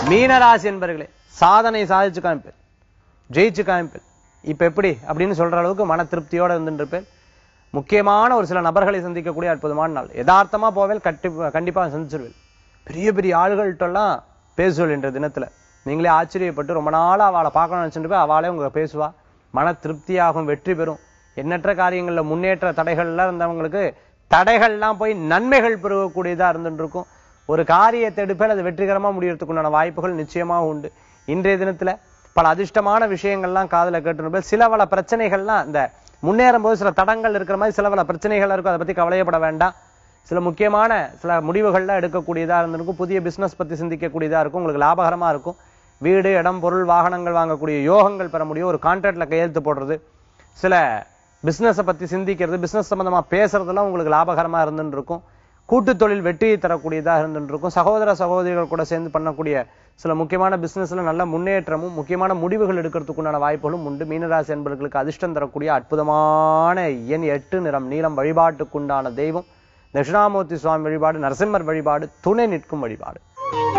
மீனராசி என்பர்களே சாதனை சாதிச்சு காமிப்பேன் ஜெயிச்சு காமிப்பேன் இப்ப எப்படி அப்படின்னு சொல்ற அளவுக்கு மன திருப்தியோட இருந்துட்டு இருப்பேன் முக்கியமான ஒரு சில நபர்களை சந்திக்கக்கூடிய அற்புதமான நாள் யதார்த்தமா போவேல் கட்டி கண்டிப்பா சந்திச்சிருவேன் பெரிய பெரிய ஆளுகள்கிட்ட எல்லாம் பேசுவேல் என்ற தினத்துல நீங்களே ஆச்சரியப்பட்டு ரொம்ப நாளா அவளை பார்க்கணும்னு நினைச்சுட்டு போய் அவளே உங்க பேசுவா மன திருப்தியாகும் வெற்றி பெறும் எண்ணற்ற காரியங்கள்ல முன்னேற்ற தடைகள்லாம் இருந்தவங்களுக்கு தடைகள்லாம் போய் நன்மைகள் பெருகக்கூடியதா இருந்துட்டு இருக்கும் ஒரு காரியத்தை எடுப்பேன் அது வெற்றிகரமா முடியறதுக்குண்டான வாய்ப்புகள் நிச்சயமா உண்டு இன்றைய தினத்துல பல அதிர்ஷ்டமான விஷயங்கள்லாம் காதுல கேட்டு சில பல பிரச்சனைகள்லாம் இந்த முன்னேறும் போது சில தடங்கள் இருக்கிற மாதிரி சில பல பிரச்சனைகள் இருக்கும் அதை பத்தி கவலையப்பட வேண்டாம் சில முக்கியமான சில முடிவுகள்லாம் எடுக்கக்கூடியதா இருந்திருக்கும் புதிய பிசினஸ் பத்தி சிந்திக்கக்கூடியதா இருக்கும் உங்களுக்கு லாபகரமா இருக்கும் வீடு இடம் பொருள் வாகனங்கள் வாங்கக்கூடிய யோகங்கள் பெற முடியும் ஒரு கான்ட்ராக்ட்ல கையெழுத்து போடுறது சில பிசினஸை பத்தி சிந்திக்கிறது பிசினஸ் சம்பந்தமா பேசுறதெல்லாம் உங்களுக்கு லாபகரமா இருந்துட்டு இருக்கும் கூட்டு தொழில் வெற்றியை தரக்கூடியதா இருந்துட்டு இருக்கும் சகோதர சகோதரிகள் கூட சேர்ந்து பண்ணக்கூடிய சில முக்கியமான பிசினஸ்ல நல்ல முன்னேற்றமும் முக்கியமான முடிவுகள் எடுக்கிறதுக்குண்டான வாய்ப்புகளும் உண்டு மீனராசி என்பவர்களுக்கு அதிர்ஷ்டம் தரக்கூடிய அற்புதமான எண் எட்டு நிறம் நீளம் வழிபாட்டுக்குண்டான தெய்வம் தட்சிணாமூர்த்தி சுவாமி வழிபாடு நரசிம்மர் வழிபாடு துணை நிற்கும் வழிபாடு